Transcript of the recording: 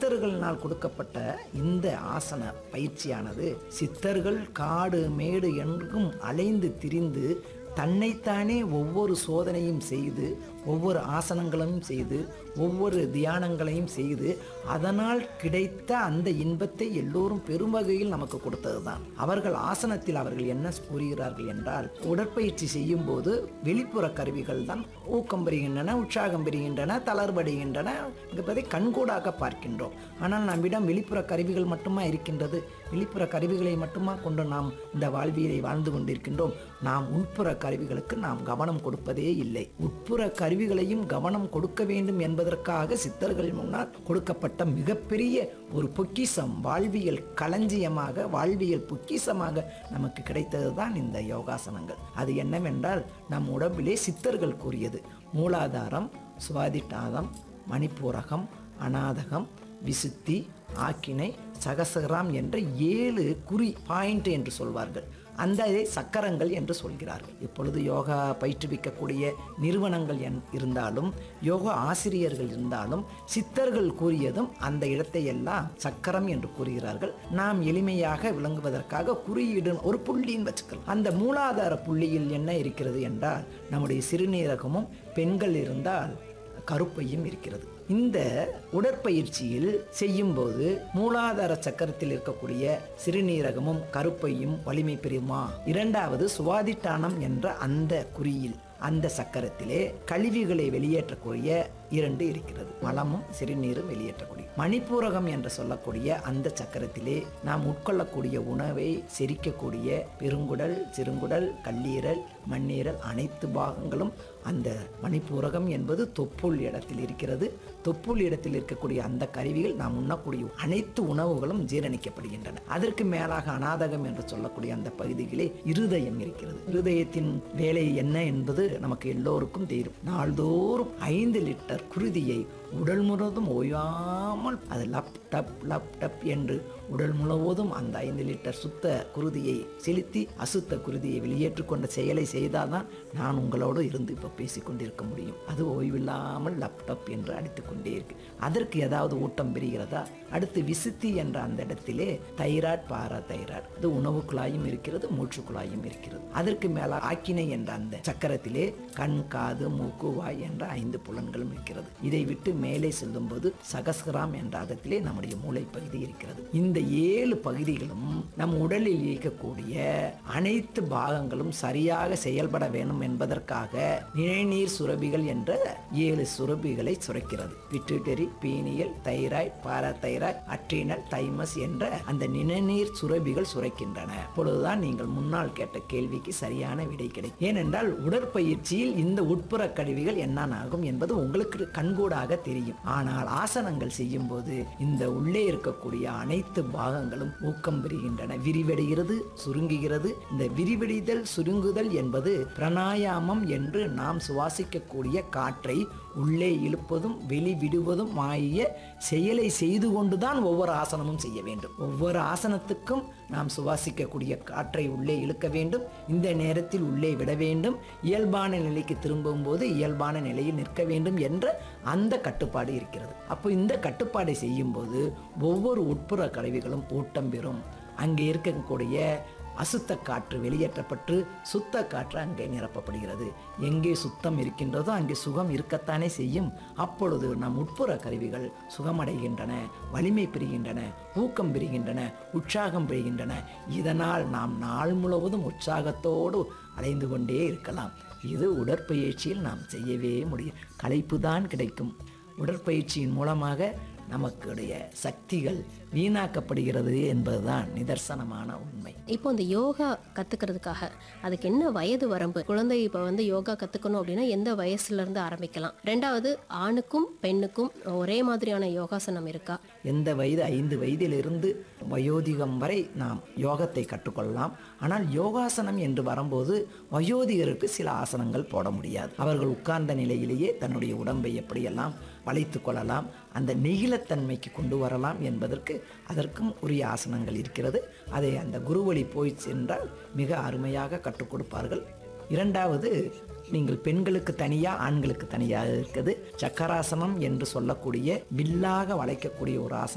சித்தர்களினால் கொடுக்கப்பட்ட இந்த ஆசன பயிற்சியானது சித்தர்கள் காடு மேடு எங்கும் அலைந்து திரிந்து தன்னைத்தானே ஒவ்வொரு சோதனையும் செய்து ஒவ்வொரு ஆசனங்களும் செய்து ஒவ்வொரு தியானங்களையும் செய்து அதனால் கிடைத்த அந்த இன்பத்தை எல்லோரும் பெரும் வகையில் நமக்கு கொடுத்தது தான் அவர்கள் ஆசனத்தில் அவர்கள் என்ன கூறுகிறார்கள் என்றால் உடற்பயிற்சி செய்யும் போது வெளிப்புற கருவிகள் தான் ஊக்கம் பெறுகின்றன உற்சாகம் பெறுகின்றன தளர்வடைகின்றன என்பதை கண்கூடாக பார்க்கின்றோம் ஆனால் நம்மிடம் வெளிப்புற கருவிகள் மட்டுமா இருக்கின்றது வெளிப்புற கருவிகளை மட்டுமா கொண்டு நாம் இந்த வாழ்வியலை வாழ்ந்து கொண்டிருக்கின்றோம் நாம் உட்புற கருவிகளுக்கு நாம் கவனம் கொடுப்பதே இல்லை உட்புற கருவிகளையும் கவனம் கொடுக்க வேண்டும் என்பதற்காக சித்தர்கள் முன்னால் கொடுக்கப்பட்ட மிகப்பெரிய ஒரு பொக்கிஷம் வாழ்வியல் களஞ்சியமாக வாழ்வியல் பொக்கிஷமாக நமக்கு கிடைத்தது தான் இந்த யோகாசனங்கள் அது என்னவென்றால் நம் உடம்பிலே சித்தர்கள் கூறியது மூலாதாரம் சுவாதிட்டாதம் மணிப்பூரகம் அநாதகம் விசுத்தி ஆக்கினை சகசகராம் என்ற ஏழு குறி பாயிண்ட் என்று சொல்வார்கள் அந்த சக்கரங்கள் என்று சொல்கிறார்கள் இப்பொழுது யோகா பயிற்றுவிக்கக்கூடிய நிறுவனங்கள் என் இருந்தாலும் யோகா ஆசிரியர்கள் இருந்தாலும் சித்தர்கள் கூறியதும் அந்த இடத்தை எல்லாம் சக்கரம் என்று கூறுகிறார்கள் நாம் எளிமையாக விளங்குவதற்காக குறியீடு ஒரு புள்ளின்னு வச்சுக்கலாம் அந்த மூலாதார புள்ளியில் என்ன இருக்கிறது என்றால் நம்முடைய சிறுநீரகமும் பெண்கள் இருந்தால் கருப்பையும் இருக்கிறது இந்த உடற்பயிற்சியில் செய்யும்போது மூலாதார சக்கரத்தில் இருக்கக்கூடிய சிறுநீரகமும் கருப்பையும் வலிமை பெறுமா இரண்டாவது சுவாதிட்டானம் என்ற அந்த குறியில் அந்த சக்கரத்திலே கழிவுகளை வெளியேற்றக்கூடிய இரண்டு இருக்கிறது மலமும் சிறுநீரும் வெளியேற்றக்கூடிய மணிப்பூரகம் என்று சொல்லக்கூடிய அந்த சக்கரத்திலே நாம் உட்கொள்ளக்கூடிய உணவை செரிக்கக்கூடிய பெருங்குடல் சிறுங்குடல் கல்லீரல் மண்ணீரல் அனைத்து பாகங்களும் அந்த மணிப்பூரகம் என்பது தொப்புள் இடத்தில் இருக்கிறது தொப்புள் இடத்தில் இருக்கக்கூடிய அந்த கருவிகள் நாம் உண்ணக்கூடிய அனைத்து உணவுகளும் ஜீரணிக்கப்படுகின்றன அதற்கு மேலாக அநாதகம் என்று சொல்லக்கூடிய அந்த பகுதிகளே இருதயம் இருக்கிறது இருதயத்தின் வேலை என்ன என்பது நமக்கு எல்லோருக்கும் தெரியும் நாள்தோறும் ஐந்து லிட்டர் குருதியை உடல் முழுவதும் ஓயாமல் அது லப் டப் லப் டப் என்று உடல் முழுவதும் அந்த ஐந்து லிட்டர் சுத்த குருதியை செலுத்தி அசுத்த குருதியை வெளியேற்றிக் கொண்ட செயலை செய்தால்தான் நான் உங்களோடு இருந்து இப்போ பேசிக்கொண்டிருக்க முடியும் அது ஓய்வில்லாமல் லப்டப் என்று அடித்துக் கொண்டே இருக்கு அதற்கு ஏதாவது ஊட்டம் பெறுகிறதா அடுத்து விசுத்தி என்ற அந்த இடத்திலே தைராய்ட் பாரா தைராய்ட் அது உணவு குழாயும் இருக்கிறது மூச்சு குழாயும் இருக்கிறது அதற்கு மேல ஆக்கினை என்ற அந்த சக்கரத்திலே கண் காது மூக்கு வாய் என்ற ஐந்து புலன்களும் இருக்கிறது இதை விட்டு மேலே செல்லும்போது சகஸ்கிராம் என்ற அதத்திலே நம்முடைய மூளை பகுதி இருக்கிறது இந்த ஏழு பகுதிகளும் நம் உடலில் இயக்கக்கூடிய அனைத்து பாகங்களும் சரியாக செயல்பட வேண்டும் என்பதற்காக நிணநீர் சுரபிகள் என்ற ஏழு சுரபிகளை சுரக்கிறது pituitary pineal thyroid parathyroid adrenal thymus என்ற அந்த நிணநீர் சுரபிகள் சுரக்கின்றன அப்பொழுதுதான் நீங்கள் முன்னால் கேட்ட கேள்விக்கு சரியான விடை கிடைக்கும் ஏனென்றால் உடற்பயிற்சியில் இந்த உட்புற கருவிகள் என்னென்னாகும் என்பது உங்களுக்கு கண்கூடாக தெரியும் ஆனால் ஆசனங்கள் செய்யும் போது இந்த உள்ளே இருக்கக்கூடிய அனைத்து பாகங்களும் ஊக்கம் பெறுகின்றன விரிவடைகிறது சுருங்குகிறது இந்த விரிவடைதல் சுருங்குதல் என்பது பிராணாயாமம் என்று நாம் சுவாசிக்கக்கூடிய காற்றை உள்ளே இழுப்பதும் வெளிவிடுவதும் ஆகிய செயலை செய்து கொண்டுதான் ஒவ்வொரு ஆசனமும் செய்ய வேண்டும் ஒவ்வொரு ஆசனத்துக்கும் நாம் சுவாசிக்கக்கூடிய காற்றை உள்ளே இழுக்க வேண்டும் இந்த நேரத்தில் உள்ளே விட வேண்டும் இயல்பான நிலைக்கு திரும்பும் போது இயல்பான நிலையில் நிற்க வேண்டும் என்ற அந்த கட்டுப்பாடு இருக்கிறது அப்போ இந்த கட்டுப்பாடை செய்யும்போது ஒவ்வொரு உட்புற கருவிகளும் ஊட்டம் பெறும் அங்கே இருக்கக்கூடிய அசுத்த காற்று வெளியேற்றப்பட்டு சுத்த காற்று அங்கே நிரப்பப்படுகிறது எங்கே சுத்தம் இருக்கின்றதோ அங்கே சுகம் இருக்கத்தானே செய்யும் அப்பொழுது நம் உட்புற கருவிகள் சுகமடைகின்றன வலிமை பெறுகின்றன ஊக்கம் பெறுகின்றன உற்சாகம் பெறுகின்றன இதனால் நாம் நாள் முழுவதும் உற்சாகத்தோடு அலைந்து கொண்டே இருக்கலாம் இது உடற்பயிற்சியில் நாம் செய்யவே முடியும் களைப்பு தான் கிடைக்கும் உடற்பயிற்சியின் மூலமாக நமக்குடைய சக்திகள் வீணாக்கப்படுகிறது என்பதுதான் நிதர்சனமான உண்மை இப்போ இந்த யோகா கத்துக்கிறதுக்காக அதுக்கு என்ன வயது வரம்பு குழந்தை இப்போ வந்து யோகா கத்துக்கணும் அப்படின்னா எந்த வயசுல இருந்து ஆரம்பிக்கலாம் ரெண்டாவது ஆணுக்கும் பெண்ணுக்கும் ஒரே மாதிரியான யோகாசனம் இருக்கா எந்த வயது ஐந்து வயதிலிருந்து வயோதிகம் வரை நாம் யோகத்தை கற்றுக்கொள்ளலாம் ஆனால் யோகாசனம் என்று வரும்போது வயோதிகருக்கு சில ஆசனங்கள் போட முடியாது அவர்கள் உட்கார்ந்த நிலையிலேயே தன்னுடைய உடம்பை எப்படியெல்லாம் வளைத்து கொள்ளலாம் அந்த நெகிழத்தன்மைக்கு கொண்டு வரலாம் என்பதற்கு அதற்கும் உரிய ஆசனங்கள் இருக்கிறது அதை அந்த குருவழி போய் சென்றால் மிக அருமையாக கற்றுக் கொடுப்பார்கள் இரண்டாவது நீங்கள் பெண்களுக்கு தனியா ஆண்களுக்கு தனியாக இருக்குது சக்கராசனம் என்று சொல்லக்கூடிய வில்லாக வளைக்கக்கூடிய ஒரு ஆசனம்